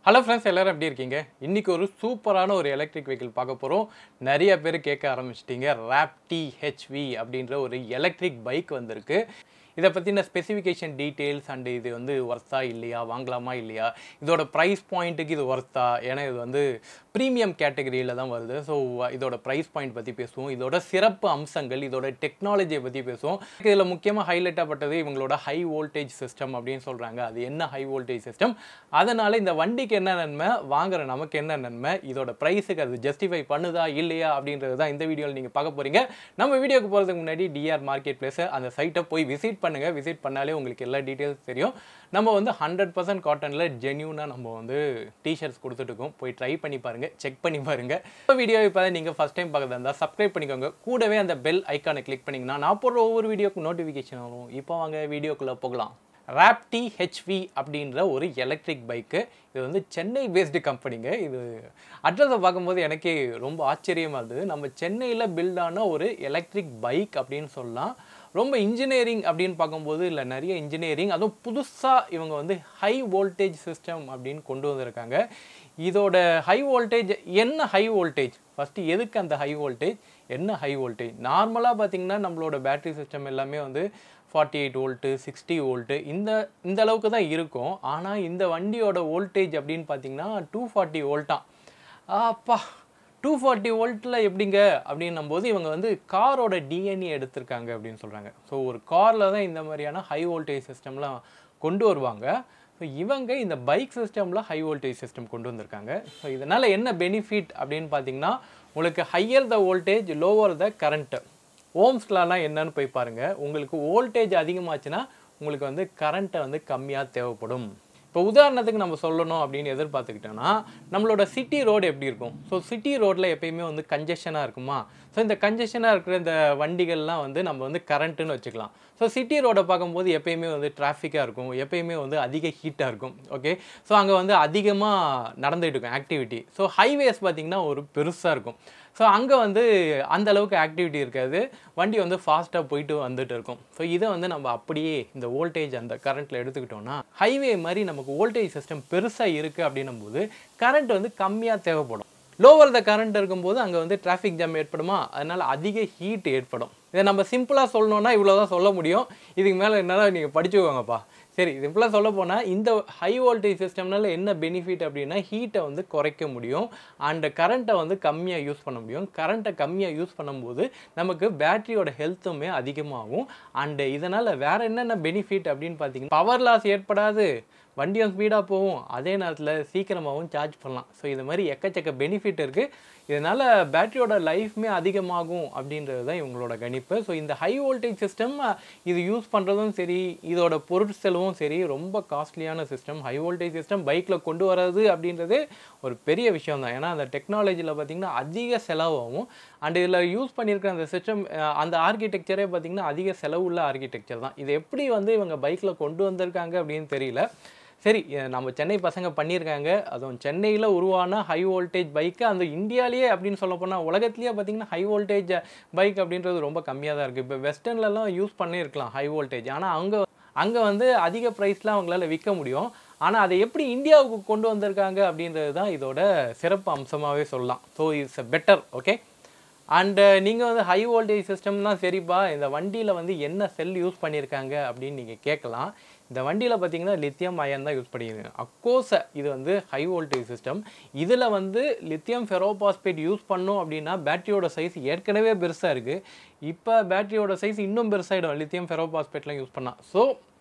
hello friends எல்லாரும் எப்படி இருக்கீங்க இன்றைக்கி ஒரு சூப்பரான ஒரு எலக்ட்ரிக் வெஹிக்கிள் பார்க்க போகிறோம் நிறைய பேர் கேட்க ஆரம்பிச்சிட்டிங்க ரேப் டி ஹெச்வி அப்படின்ற ஒரு எலக்ட்ரிக் பைக் வந்திருக்கு இதை பற்றின ஸ்பெசிஃபிகேஷன் டீட்டெயில்ஸ் அண்ட் இது வந்து ஒர்த்தா இல்லையா வாங்கலாமா இல்லையா இதோட ப்ரைஸ் பாயிண்ட்டுக்கு இது ஒர்த்தா ஏன்னா இது வந்து ப்ரீமியம் கேட்டகரியில் தான் வருது ஸோ இதோட ப்ரைஸ் பாயிண்ட் பற்றி பேசுவோம் இதோட சிறப்பு அம்சங்கள் இதோட டெக்னாலஜியை பற்றி பேசுவோம் இதில் முக்கியமாக ஹைலைட்டாக பட்டது இவங்களோட ஹை வோல்டேஜ் சிஸ்டம் அப்படின்னு சொல்கிறாங்க அது என்ன ஹை வோல்டேஜ் சிஸ்டம் அதனால் இந்த வண்டிக்கு என்ன நன்மை வாங்குற நமக்கு என்ன நன்மை இதோட ப்ரைஸுக்கு அது ஜஸ்டிஃபை பண்ணுதா இல்லையா அப்படின்றது தான் இந்த வீடியோவில் நீங்கள் பார்க்க போகிறீங்க நம்ம வீடியோக்கு போகிறதுக்கு முன்னாடி டிஆர் மார்க்கெட் பிளேஸ் அந்த சைட்டை போய் விசிட் பண்ணுங்கள் விசிட் பண்ணாலே உங்களுக்கு எல்லா டீட்டெயில்ஸ் தெரியும் நம்ம வந்து ஹண்ட்ரட் பர்சன்ட் காட்டனில் ஜென்யூனாக நம்ம வந்து டிஷர்ட்ஸ் கொடுத்துட்டுருக்கோம் போய் ட்ரை பண்ணி பாருங்கள் செக் பண்ணி பாருங்கள் இப்போ வீடியோ இப்போ நீங்கள் ஃபஸ்ட் டைம் பார்க்குறதா இருந்தால் சப்ஸ்கிரைப் பண்ணிக்கோங்க கூடவே அந்த பெல் ஐக்கானை கிளிக் பண்ணிங்கன்னா நான் போடுற ஒவ்வொரு வீடியோக்கு நோட்டிஃபிகேஷன் வரும் இப்போ வாங்க வீடியோக்குள்ளே போகலாம் ராப்டி ஹெச்வி அப்படின்ற ஒரு எலக்ட்ரிக் பைக்கு இது வந்து சென்னை பேஸ்டு கம்பெனிங்க இது அட்ரஸை பார்க்கும்போது எனக்கே ரொம்ப ஆச்சரியமாக இருந்தது நம்ம சென்னையில் பில்டான ஒரு எலக்ட்ரிக் பைக் அப்படின்னு சொல்லலாம் ரொம்ப இன்ஜினியரிங் அப்படின்னு பார்க்கும்போது இல்லை நிறைய இன்ஜினியரிங் அதுவும் புதுசாக இவங்க வந்து ஹை வோல்டேஜ் சிஸ்டம் அப்படின்னு கொண்டு வந்திருக்காங்க இதோட ஹை வோல்டேஜ் என்ன ஹை வோல்டேஜ் ஃபஸ்ட்டு எதுக்கு அந்த ஹை வோல்டேஜ் என்ன ஹை வோல்டேஜ் நார்மலாக பார்த்திங்கன்னா நம்மளோட பேட்டரி சிஸ்டம் எல்லாமே வந்து forty eight volt sixty volt இந்த இந்த அளவுக்கு தான் இருக்கும் ஆனால் இந்த வண்டியோட வோல்டேஜ் அப்படின்னு பார்த்தீங்கன்னா டூ ஃபார்ட்டி வோல்ட்டான் அப்பா டூ ஃபார்ட்டி வோல்ட்டில் எப்படிங்க அப்படின்னும் போது இவங்க வந்து காரோட டிஎன்ஏ எடுத்திருக்காங்க அப்படின்னு சொல்கிறாங்க ஸோ ஒரு காரில் தான் இந்த மாதிரியான ஹை வோல்டேஜ் சிஸ்டம்லாம் கொண்டு வருவாங்க ஸோ இவங்க இந்த பைக் சிஸ்டமில் ஹை வோல்டேஜ் சிஸ்டம் கொண்டு வந்திருக்காங்க ஸோ இதனால் என்ன பெனிஃபிட் அப்படின்னு பார்த்தீங்கன்னா உங்களுக்கு higher the voltage lower the current ஓம்ஸ்லாம் என்னன்னு போய் பாருங்கள் உங்களுக்கு வோல்டேஜ் அதிகமாச்சுன்னா உங்களுக்கு வந்து கரண்ட்டை வந்து கம்மியாக தேவைப்படும் இப்போ உதாரணத்துக்கு நம்ம சொல்லணும் அப்படின்னு எதிர்பார்த்துக்கிட்டோன்னா நம்மளோட சிட்டி ரோடு எப்படி இருக்கும் ஸோ சிட்டி ரோட்டில் எப்பயுமே வந்து கன்ஜெஷனாக இருக்குமா ஸோ இந்த கன்ஜெஷனாக இருக்கிற இந்த வண்டிகள்லாம் வந்து நம்ம வந்து கரண்ட்டுன்னு வச்சுக்கலாம் ஸோ சிட்டி ரோடை பார்க்கும்போது எப்பயுமே வந்து டிராஃபிக்காக இருக்கும் எப்பயுமே வந்து அதிக ஹீட்டாக இருக்கும் ஓகே ஸோ அங்கே வந்து அதிகமாக நடந்துகிட்டு இருக்கும் ஆக்டிவிட்டி ஸோ ஹைவேஸ் பார்த்திங்கன்னா ஒரு பெருசாக இருக்கும் ஸோ அங்கே வந்து அந்த அளவுக்கு ஆக்டிவிட்டி இருக்காது வண்டி வந்து ஃபாஸ்ட்டாக போயிட்டு வந்துட்டு இருக்கும் ஸோ இதை வந்து நம்ம அப்படியே இந்த வோல்டேஜ் அந்த கரண்ட்டில் எடுத்துக்கிட்டோம்னா ஹைவே மாதிரி நமக்கு வோல்டேஜ் சிஸ்டம் பெருசாக இருக்குது அப்படின்னும் போது கரண்ட் வந்து கம்மியாக தேவைப்படும் லோவர் த கரண்ட் இருக்கும்போது அங்கே வந்து டிராஃபிக் ஜாம் ஏற்படுமா அதனால் அதிக ஹீட் ஏற்படும் இதை நம்ம சிம்பிளாக சொல்லணுன்னா இவ்வளோ தான் சொல்ல முடியும் இதுக்கு மேலே என்னால் நீங்கள் படிச்சுக்கோங்கப்பா சரி சிம்பிளாக சொல்ல போனால் இந்த ஹை வோல்டேஜ் சிஸ்டம்னால என்ன பெனிஃபிட் அப்படின்னா ஹீட்டை வந்து குறைக்க முடியும் அண்ட் கரண்ட்டை வந்து கம்மியாக யூஸ் பண்ண முடியும் கரண்ட்டை கம்மியாக யூஸ் பண்ணும்போது நமக்கு பேட்டரியோட ஹெல்த்துமே அதிகமாகும் அண்டு இதனால் வேறு என்னென்ன பெனிஃபிட் அப்படின்னு பார்த்தீங்கன்னா பவர் லாஸ் ஏற்படாது வண்டியும் ஸ்பீடாக போகும் அதே நேரத்தில் சீக்கிரமாகவும் சார்ஜ் பண்ணலாம் ஸோ இது மாதிரி எக்கச்சக்க பெனிஃபிட் இருக்குது இதனால் பேட்டரியோட லைஃப்மே அதிகமாகும் அப்படின்றது தான் இவங்களோட கணிப்பு ஸோ இந்த ஹை வோல்டேஜ் சிஸ்டம் இது யூஸ் பண்ணுறதும் சரி இதோட பொருட்செலவும் சரி ரொம்ப காஸ்ட்லியான சிஸ்டம் ஹை வோல்டேஜ் சிஸ்டம் பைக்கில் கொண்டு வர்றது அப்படின்றது ஒரு பெரிய விஷயம் தான் ஏன்னா அந்த டெக்னாலஜியில் பார்த்திங்கன்னா அதிக செலவாகும் அண்ட் இதில் யூஸ் பண்ணியிருக்கிற அந்த சிஸ்டம் அந்த ஆர்கிடெக்சரே பார்த்திங்கன்னா அதிக செலவுள்ள ஆர்கிடெக்சர் தான் இது எப்படி வந்து இவங்க பைக்கில் கொண்டு வந்திருக்காங்க அப்படின்னு தெரியல சரி நம்ம சென்னை பசங்க பண்ணியிருக்காங்க அதுவும் சென்னையில் உருவான ஹை வோல்டேஜ் பைக்கு அந்த இந்தியாவிலேயே அப்படின்னு சொல்ல போனால் உலகத்துலேயே பார்த்தீங்கன்னா ஹை வோல்டேஜ் பைக் அப்படின்றது ரொம்ப கம்மியாக தான் இருக்குது இப்போ வெஸ்டர்ன்லலாம் யூஸ் பண்ணியிருக்கலாம் ஹை வோல்டேஜ் ஆனால் அங்கே அங்கே வந்து அதிக ப்ரைஸ்லாம் அவங்களால விற்க முடியும் ஆனால் அதை எப்படி இந்தியாவுக்கு கொண்டு வந்திருக்காங்க அப்படின்றது தான் இதோட சிறப்பு அம்சமாகவே சொல்லலாம் so it's a better okay and நீங்கள் வந்து ஹை வோல்டேஜ் சிஸ்டம் தான் சரிப்பா இந்த வண்டியில் வந்து என்ன செல் யூஸ் பண்ணியிருக்காங்க அப்படின்னு நீங்கள் கேட்கலாம் இந்த வண்டியில் பார்த்தீங்கன்னா லித்தியம் அயன் தான் யூஸ் பண்ணியிருக்காங்க அக்கோர்ஸ் இது வந்து ஹை வோல்டேஜ் சிஸ்டம் இதில் வந்து லித்தியம் ஃபெரோபாஸ்பேட் யூஸ் பண்ணோம் அப்படின்னா பேட்டரியோட சைஸ் ஏற்கனவே பெருசாக இருக்குது இப்போ பேட்டரியோட சைஸ் இன்னும் பெருசாகிடும் லித்தியம் ஃபெரோபாஸ்பேட்லாம் யூஸ் பண்ணால் ஸோ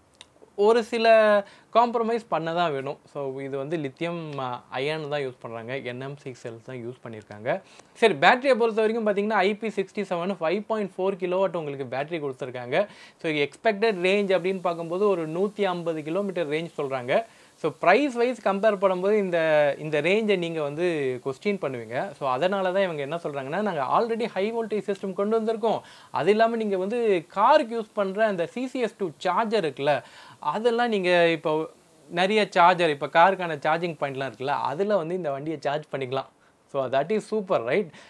ஒரு சில காம்ப்ரமைஸ் பண்ண தான் வேணும் ஸோ இது வந்து லித்தியம் அயன் தான் யூஸ் பண்ணுறாங்க என்எம் சிக்ஸ் செல்ஸ் தான் யூஸ் பண்ணியிருக்காங்க சரி பேட்டரியை பொறுத்த வரைக்கும் பார்த்தீங்கன்னா IP sixty seven five point four kilowatt உங்களுக்கு பேட்டரி கொடுத்துருக்காங்க ஸோ எக்ஸ்பெக்டட் ரேஞ்ச் அப்படின்னு பார்க்கும்போது ஒரு நூற்றி ஐம்பது கிலோமீட்டர் ரேஞ்ச் சொல்கிறாங்க ஸோ ப்ரைஸ் வைஸ் கம்பேர் பண்ணும்போது இந்த இந்த ரேஞ்சை நீங்கள் வந்து கொஸ்டின் பண்ணுவீங்க ஸோ அதனால தான் இவங்க என்ன சொல்கிறாங்கன்னா நாங்கள் ஆல்ரெடி ஹை வோல்டேஜ் சிஸ்டம் கொண்டு வந்திருக்கோம் அது இல்லாமல் நீங்கள் வந்து காருக்கு யூஸ் பண்ணுற அந்த சிசிஎஸ் டூ சார்ஜர் இருக்குல்ல அதெல்லாம் நீங்கள் இப்போ நிறைய சார்ஜர் இப்போ காருக்கான சார்ஜிங் பாயிண்ட்லாம் இருக்குல்ல அதில் வந்து இந்த வண்டியை சார்ஜ் பண்ணிக்கலாம் so that is super right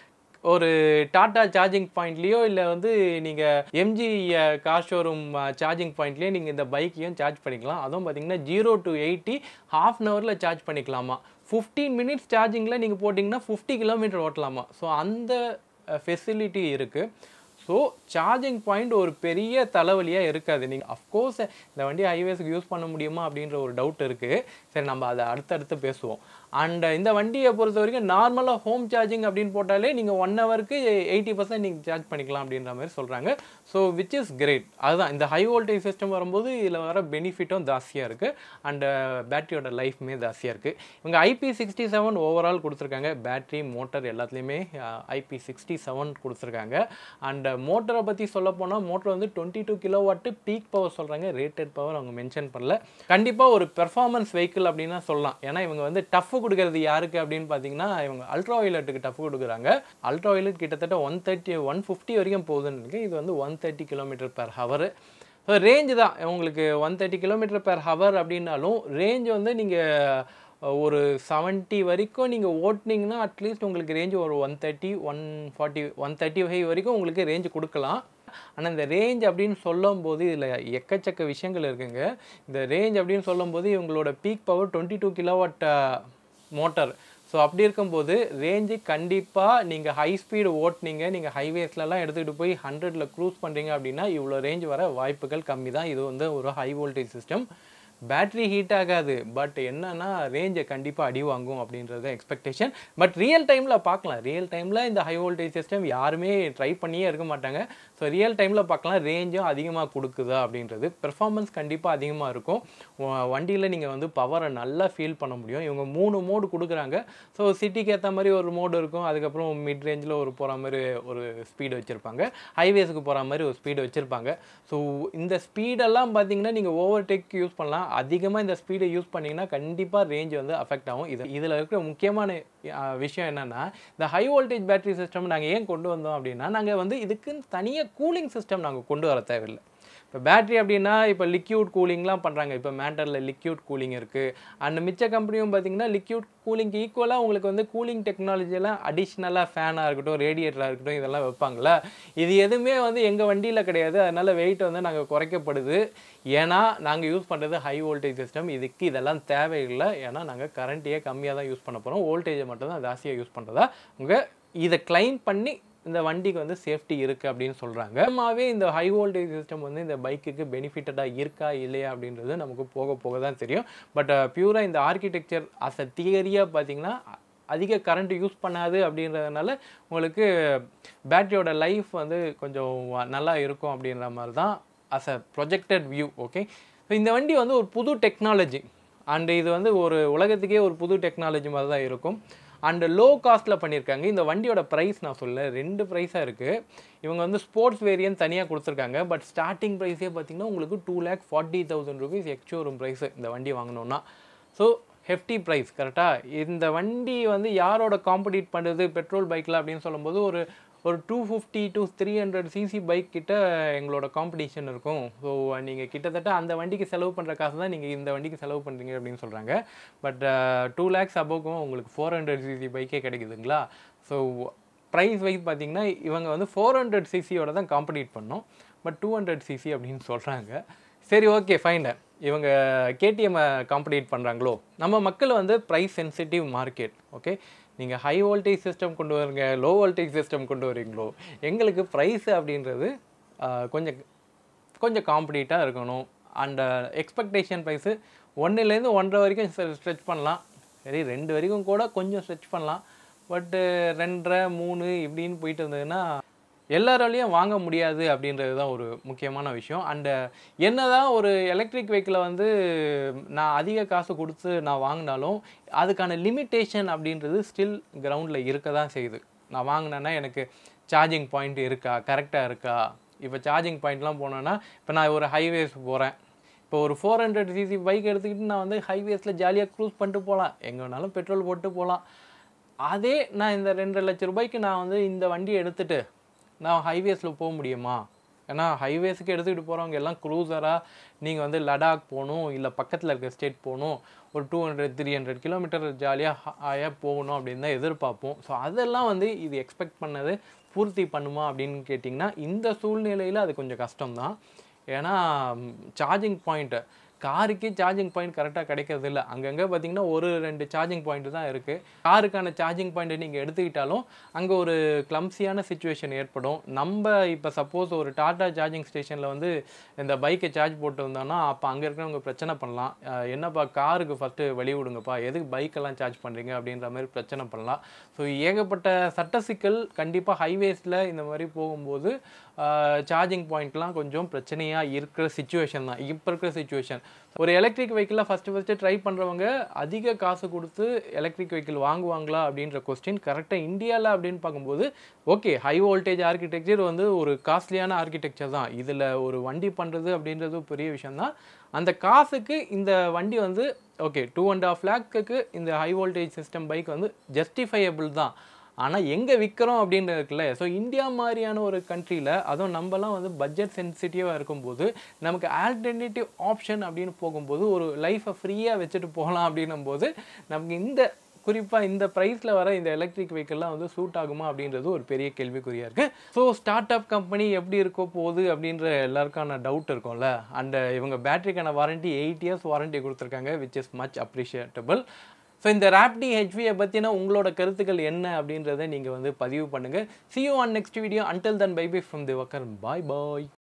ஒரு டாடா சார்ஜிங் பாயிண்ட்லேயோ இல்லை வந்து நீங்கள் எம்ஜி கார் ஷோரூம் சார்ஜிங் பாயிண்ட்லேயே நீங்கள் இந்த பைக்கையும் சார்ஜ் பண்ணிக்கலாம் அதுவும் பார்த்தீங்கன்னா zero to eighty half an ஹவரில் சார்ஜ் பண்ணிக்கலாமா ஃபிஃப்டீன் மினிட்ஸ் சார்ஜிங்கில் நீங்கள் போட்டிங்கன்னா ஃபிஃப்டி கிலோமீட்டர் ஓட்டலாமா ஸோ அந்த ஃபெசிலிட்டி இருக்குது ஸோ சார்ஜிங் பாயிண்ட் ஒரு பெரிய தலைவலியாக இருக்காது நீங்கள் அஃப்கோர்ஸ் இந்த வண்டி ஹைவேஸ்க்கு யூஸ் பண்ண முடியுமா அப்படின்ற ஒரு டவுட் இருக்குது சரி நம்ம அதை அடுத்தடுத்து பேசுவோம் அண்ட் இந்த வண்டியை பொறுத்த வரைக்கும் நார்மலாக ஹோம் சார்ஜிங் அப்படின்னு போட்டாலே நீங்கள் ஒன் ஹவருக்கு எயிட்டி பர்சன்ட் நீங்கள் சார்ஜ் பண்ணிக்கலாம் அப்படின்ற மாதிரி சொல்கிறாங்க ஸோ விச் இஸ் கிரேட் அதுதான் இந்த ஹை வோல்டேஜ் சிஸ்டம் வரும்போது இதில் வர பெனிஃபிட்டும் ஜாஸ்தியாக இருக்குது அண்ட் பேட்டரியோட லைஃப்மே ஜாஸ்தியாக இருக்குது இவங்க ஐபி சிக்ஸ்டி செவன் ஓவரால் கொடுத்துருக்காங்க பேட்டரி மோட்டர் எல்லாத்துலேயுமே ஐபி சிக்ஸ்டி செவன் கொடுத்துருக்காங்க அண்ட் மோட்டரை பற்றி சொல்ல போனால் மோட்டர் வந்து twenty two kilo watt peak power சொல்கிறாங்க ரேட்டட் பவர் அவங்க மென்ஷன் பண்ணல கண்டிப்பாக ஒரு பெர்ஃபார்மன்ஸ் வெஹிக்கிள் அப்படின்னா சொல்லலாம் ஏன்னா இவங்க வந்து டஃப் கொடுக்கறது யாருக்கு அப்படின்னு பார்த்தீங்கன்னா இவங்க அல்ட்ரா வயலட்டுக்கு டஃப் கொடுக்குறாங்க அல்ட்ரா வயலட் கிட்டத்தட்ட ஒன் தேர்ட்டி ஒன் ஃபிஃப்டி வரைக்கும் போகுதுன்னு இருக்கு இது வந்து one thirty kilometre per hour so range தான் உங்களுக்கு one thirty kilometre per hour அப்படின்னாலும் ரேஞ்ச் வந்து நீங்கள் ஒரு செவன்ட்டி வரைக்கும் நீங்கள் ஓட்டுனீங்கன்னா அட்லீஸ்ட் உங்களுக்கு ரேஞ்ச் ஒரு one thirty one forty one thirty five வரைக்கும் உங்களுக்கு ரேஞ்ச் கொடுக்கலாம் ஆனால் இந்த ரேஞ்ச் அப்படின்னு சொல்லும்போது இதில் எக்கச்சக்க விஷயங்கள் இருக்குங்க இந்த ரேஞ்ச் அப்படின்னு சொல்லும்போது இவங்களோட peak power twenty two kilowatt motor so அப்படி இருக்கும்போது ரேஞ்சு கண்டிப்பாக நீங்கள் ஹை ஸ்பீடு ஓட்டுனீங்க நீங்கள் ஹைவேஸ்லலாம் எடுத்துகிட்டு போய் ஹண்ட்ரடில் க்ரூஸ் பண்ணுறீங்க அப்படின்னா இவ்வளோ ரேஞ்ச் வர வாய்ப்புகள் கம்மி தான் இது வந்து ஒரு high voltage system battery heat ஆகாது பட் என்னன்னா ரேஞ்சை கண்டிப்பாக அடி வாங்கும் அப்படின்றது எக்ஸ்பெக்டேஷன் பட் ரியல் டைமில் பார்க்கலாம் ரியல் டைமில் இந்த ஹை வோல்டேஜ் சிஸ்டம் யாருமே ட்ரை பண்ணியே இருக்க மாட்டாங்க ஸோ ரியல் டைமில் பார்க்கலாம் ரேஞ்சும் அதிகமாக கொடுக்குதா அப்படின்றது பெர்ஃபார்மன்ஸ் கண்டிப்பாக அதிகமாக இருக்கும் வண்டியில் நீங்கள் வந்து பவரை நல்லா ஃபீல் பண்ண முடியும் இவங்க மூணு மோடு கொடுக்குறாங்க ஸோ சிட்டிக்கு ஏற்ற மாதிரி ஒரு மோடு இருக்கும் அதுக்கப்புறம் மிட் ரேஞ்சில் ஒரு போகிற மாதிரி ஒரு ஸ்பீடு வச்சுருப்பாங்க ஹைவேஸுக்கு போகிற மாதிரி ஒரு ஸ்பீடு வச்சுருப்பாங்க ஸோ இந்த ஸ்பீடெல்லாம் பார்த்தீங்கன்னா நீங்கள் ஓவர் டேக் யூஸ் பண்ணலாம் அதிகமாக இந்த ஸ்பீடை யூஸ் பண்ணிங்கன்னா கண்டிப்பாக ரேஞ்ச் வந்து அஃபெக்ட் ஆகும் இது இதில் இருக்கிற முக்கியமான அஹ், விஷயம் என்னென்னா இந்த ஹை வோல்டேஜ் பேட்டரி சிஸ்டம் நாங்கள் ஏன் கொண்டு வந்தோம் அப்படின்னா நாங்கள் வந்து இதுக்குன்னு தனியாக கூலிங் சிஸ்டம் நாங்கள் கொண்டு வர தேவையில்லை இப்போ பேட்டரி அப்படின்னா இப்போ லிக்யூட் கூலிங்லாம் பண்ணுறாங்க இப்போ மேண்டரில் லிக்யூட் கூலிங் இருக்குது அண்ட் மிச்ச கம்பெனியும் பார்த்தீங்கன்னா லிக்யூட் கூலிங்க்கு ஈக்குவலாக உங்களுக்கு வந்து கூலிங் டெக்னாலஜியெல்லாம் அடிஷ்னலாக ஃபேனாக இருக்கட்டும் ரேடியேட்டராக இருக்கட்டும் இதெல்லாம் வைப்பாங்களா இது எதுவுமே வந்து எங்கள் வண்டியில் கிடையாது அதனால் வெயிட் வந்து நாங்கள் குறைக்கப்படுது ஏன்னா நாங்கள் யூஸ் பண்ணுறது ஹை வோல்டேஜ் சிஸ்டம் இதுக்கு இதெல்லாம் தேவையில்லை ஏன்னா நாங்கள் கரண்ட்டையே கம்மியாக தான் யூஸ் பண்ண போகிறோம் வோல்டேஜை மட்டும் தான் ஜாஸ்தியாக யூஸ் பண்ணுறதா உங்கள் இதை கிளைம் பண்ணி இந்த வண்டிக்கு வந்து சேஃப்டி இருக்குது அப்படின்னு சொல்கிறாங்க சும்மாவே இந்த ஹை வோல்டேஜ் சிஸ்டம் வந்து இந்த பைக்குக்கு பெனிஃபிட்டடாக இருக்கா இல்லையா அப்படின்றது நமக்கு போக போக தான் தெரியும் பட் பியூராக இந்த ஆர்கிடெக்சர் அஸ் அ தியரியாக பார்த்தீங்கன்னா அதிக கரண்ட் யூஸ் பண்ணாது அப்படின்றதுனால உங்களுக்கு பேட்டரியோட லைஃப் வந்து கொஞ்சம் நல்லா இருக்கும் அப்படின்ற மாதிரி தான் as a projected view okay இந்த வண்டி வந்து ஒரு புது டெக்னாலஜி அண்ட் இது வந்து ஒரு உலகத்துக்கே ஒரு புது டெக்னாலஜி மாதிரி தான் இருக்கும் அண்டு லோ காஸ்ட்டில் பண்ணியிருக்காங்க இந்த வண்டியோட ப்ரைஸ் நான் சொல்ல ரெண்டு ப்ரைஸாக இருக்குது இவங்க வந்து ஸ்போர்ட்ஸ் வேரியன்ட் தனியாக கொடுத்துருக்காங்க பட் ஸ்டார்டிங் ப்ரைஸே பார்த்தீங்கன்னா உங்களுக்கு two lakh forty thousand rupees ex showroom price இந்த வண்டி வாங்கினோன்னா ஸோ ஹெஃப்டி ப்ரைஸ் கரெக்டாக இந்த வண்டி வந்து யாரோட காம்படிட் பண்ணுறது பெட்ரோல் பைக்கில் அப்படின்னு சொல்லும்போது ஒரு ஒரு two fifty to three hundred CC bike கிட்ட எங்களோட காம்படிஷன் இருக்கும் ஸோ நீங்கள் கிட்டத்தட்ட அந்த வண்டிக்கு செலவு பண்ணுற காசு தான் நீங்கள் இந்த வண்டிக்கு செலவு பண்ணுறீங்க அப்படின்னு சொல்கிறாங்க பட் டூ லேக்ஸ் அபோக்கும் உங்களுக்கு ஃபோர் ஹண்ட்ரட் சிசி பைக்கே கிடைக்குதுங்களா ஸோ ப்ரைஸ் வைஸ் பார்த்தீங்கன்னா இவங்க வந்து ஃபோர் ஹண்ட்ரட் சிசியோட தான் காம்படிட் பண்ணோம் பட் டூ ஹண்ட்ரட் சிசி அப்படின்னு சொல்கிறாங்க சரி ஓகே ஃபைன் இவங்க கேடிஎம் காம்படிட் பண்ணுறாங்களோ நம்ம மக்கள் வந்து ப்ரைஸ் சென்சிட்டிவ் மார்க்கெட் ஓகே நீங்கள் ஹை வோல்டேஜ் சிஸ்டம் கொண்டு வரீங்க லோ வோல்டேஜ் சிஸ்டம் கொண்டு வரீங்களோ எங்களுக்கு ப்ரைஸ் அப்படின்றது ஆஹ், கொஞ்சம் கொஞ்சம் காம்படிட்டாக இருக்கணும் அண்ட் எக்ஸ்பெக்டேஷன் ப்ரைஸு ஒன்றுலேருந்து ஒன்றரை வரைக்கும் ஸ்ட்ரெச் பண்ணலாம் சரி ரெண்டு வரைக்கும் கூட கொஞ்சம் ஸ்ட்ரெச் பண்ணலாம் பட்டு ரெண்டரை மூணு இப்படின்னு போயிட்டு இருந்ததுன்னா எல்லாராலையும் வாங்க முடியாது அப்படின்றது தான் ஒரு முக்கியமான விஷயம் அண்டு என்னதான் ஒரு எலக்ட்ரிக் வெஹிக்கிளை வந்து நான் அதிக காசு கொடுத்து நான் வாங்கினாலும் அதுக்கான லிமிட்டேஷன் அப்படின்றது ஸ்டில் கிரவுண்டில் இருக்க தான் செய்யுது நான் வாங்கினேன்னா எனக்கு சார்ஜிங் பாயிண்ட் இருக்கா கரெக்டாக இருக்கா இப்போ சார்ஜிங் பாயிண்ட்லாம் போனோன்னா இப்போ நான் ஒரு ஹைவேஸ் போகிறேன் இப்போ ஒரு ஃபோர் ஹண்ட்ரட் சிசி பைக் எடுத்துக்கிட்டு நான் வந்து ஹைவேஸில் ஜாலியாக க்ரூஸ் பண்ணிட்டு போகலாம் எங்கே வேணாலும் பெட்ரோல் போட்டு போகலாம் அதே நான் இந்த ரெண்டரை லட்ச ரூபாய்க்கு நான் வந்து இந்த வண்டியை எடுத்துட்டு நான் ஹைவேஸில் போக முடியுமா ஏன்னா ஹைவேஸுக்கு எடுத்துக்கிட்டு போகிறவங்க எல்லாம் க்ரூசராக நீங்கள் வந்து லடாக் போகணும் இல்லை பக்கத்தில் இருக்க ஸ்டேட் போகணும் ஒரு two hundred three hundred kilometre ஜாலியாக ஹாயாக போகணும் அப்படின்னு தான் எதிர்பார்ப்போம் ஸோ அதெல்லாம் வந்து இது எக்ஸ்பெக்ட் பண்ணது பூர்த்தி பண்ணுமா அப்படின்னு கேட்டிங்கன்னா இந்த சூழ்நிலையில் அது கொஞ்சம் கஷ்டம்தான் ஏன்னா சார்ஜிங் பாயிண்ட்டு காருக்கே சார்ஜிங் பாயிண்ட் கரெக்டாக கிடைக்கிறது இல்லை அங்கங்கே பார்த்தீங்கன்னா ஒரு ரெண்டு சார்ஜிங் பாயிண்ட் தான் இருக்குது காருக்கான சார்ஜிங் பாயிண்ட்டை நீங்கள் எடுத்துக்கிட்டாலும் அங்கே ஒரு கிளம்சியான சுச்சுவேஷன் ஏற்படும் நம்ம இப்போ சப்போஸ் ஒரு டாட்டா சார்ஜிங் ஸ்டேஷனில் வந்து இந்த பைக்கை சார்ஜ் போட்டு வந்தோம்னா அப்போ அங்கே இருக்கிறவங்க பிரச்சனை பண்ணலாம் அஹ் என்னப்பா காருக்கு ஃபஸ்ட்டு வழி விடுங்கப்பா எதுக்கு பைக்கெல்லாம் சார்ஜ் பண்ணுறீங்க அப்படின்ற மாதிரி பிரச்சனை பண்ணலாம் ஸோ ஏகப்பட்ட சட்ட சிக்கல் கண்டிப்பாக ஹைவேஸில் இந்த மாதிரி போகும்போது சார்ஜிங் பாயிண்ட்லாம் கொஞ்சம் பிரச்சனையாக இருக்கிற சுச்சுவேஷன் தான் இப்போ இருக்கிற சுச்சுவேஷன் ஒரு எலக்ட்ரிக் வெஹிக்கிளில் ஃபஸ்ட்டு ஃபஸ்ட்டு ட்ரை பண்ணுறவங்க அதிக காசு கொடுத்து எலக்ட்ரிக் வெஹிக்கிள் வாங்குவாங்களா அப்படின்ற கொஸ்டின் கரெக்டாக இந்தியாவில் அப்படின்னு பார்க்கும்போது ஓகே ஹை வோல்டேஜ் ஆர்கிடெக்சர் வந்து ஒரு காஸ்ட்லியான ஆர்கிடெக்சர் தான் இதில் ஒரு வண்டி பண்ணுறது அப்படின்றது பெரிய விஷயம் தான் அந்த காசுக்கு இந்த வண்டி வந்து ஓகே டூ அண்ட் ஆஃப் லேக்குக்கு இந்த ஹை வோல்டேஜ் சிஸ்டம் பைக் வந்து ஜஸ்டிஃபையபிள் தான் ஆனால் எங்கே விற்கிறோம் அப்படின்றது இருக்குல்ல ஸோ இந்தியா மாதிரியான ஒரு கண்ட்ரியில் அதுவும் நம்மலாம் வந்து பட்ஜெட் சென்சிட்டிவாக இருக்கும்போது நமக்கு ஆல்டர்னேட்டிவ் ஆப்ஷன் அப்படின்னு போகும்போது ஒரு லைஃப்பை ஃப்ரீயாக வச்சுட்டு போகலாம் அப்படின்னும் போது நமக்கு இந்த குறிப்பாக இந்த ப்ரைஸில் வர இந்த எலக்ட்ரிக் வெஹிக்கிள்லாம் வந்து சூட் ஆகுமா அப்படின்றது ஒரு பெரிய கேள்விக்குறியாக இருக்குது ஸோ ஸ்டார்ட் அப் கம்பெனி எப்படி இருக்கோ போகுது அப்படின்ற எல்லாருக்கான டவுட் இருக்கும்ல அண்ட் இவங்க பேட்டரிக்கான வாரண்டி எயிட் இயர்ஸ் வாரண்டி கொடுத்துருக்காங்க which is much appreciable so இந்த ராப்டி ஹெச்வியை பற்றின உங்களோட கருத்துக்கள் என்ன அப்படின்றத நீங்கள் வந்து பதிவு பண்ணுங்கள் see you on next video until then bye bye from Diwakar bye bye